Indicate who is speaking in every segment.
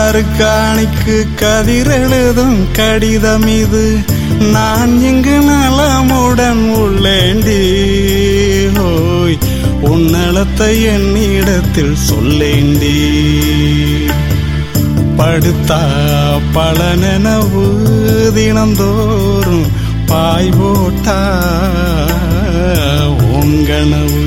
Speaker 1: மறுக்காணிக்கு கதிரெழுதும் கடிதம் இது நான் இங்கு நலமுடன் உள்ளேண்டி ஹோய் உன்னலத்தை என்னிடத்தில் சொல்லேண்டி படுத்தா பல நனவு தினந்தோறும் பாய் போட்டா உங்கனவு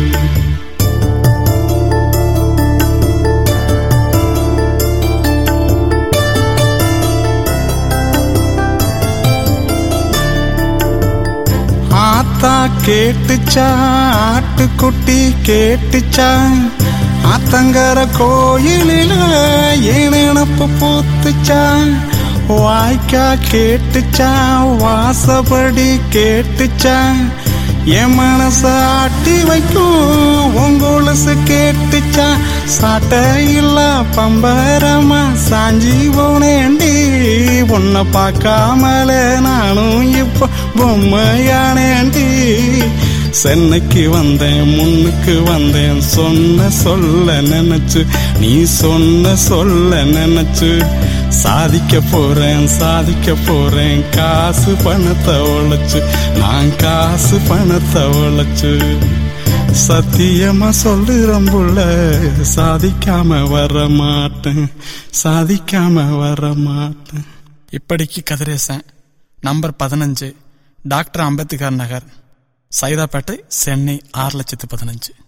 Speaker 1: ஆத்தா கேட்டுச்சா ஆட்டுக்குட்டி கேட்டுச்சா ஆத்தங்கர கோயிலில ஏனப்பு பூத்துச்சா வாய்க்கா கேட்டுச்சா வாசப்படி கேட்டுச்சா என் மனச ஆட்டி வைக்கும் உங்கொலுசு கேட்டுச்சா சாட்டையில்ல பம்பரமா சாஞ்சி போனேண்டி உன்னை பார்க்காமல நானும் இப்போ பொம்மையானேண்டி சென்னைக்கு வந்தேன் முன்னுக்கு வந்தேன் சொன்ன சொல்ல நினைச்சு நீ சொன்ன சொல்ல நினைச்சு சாதிக்க போறேன் சாதிக்க போறேன் காசு பணத்தை உழைச்சு நான் காசு பணத்தை உழைச்சு சத்தியமா சொல்லுறேன் புள்ள சாதிக்காம வர மாட்டேன் சாதிக்காம வர மாட்டேன்
Speaker 2: இப்படிக்கு கதிரேசன் நம்பர் பதினஞ்சு டாக்டர் அம்பேத்கர் நகர் சைதாப்பேட்டை சென்னை ஆறு லட்சத்து பதினஞ்சு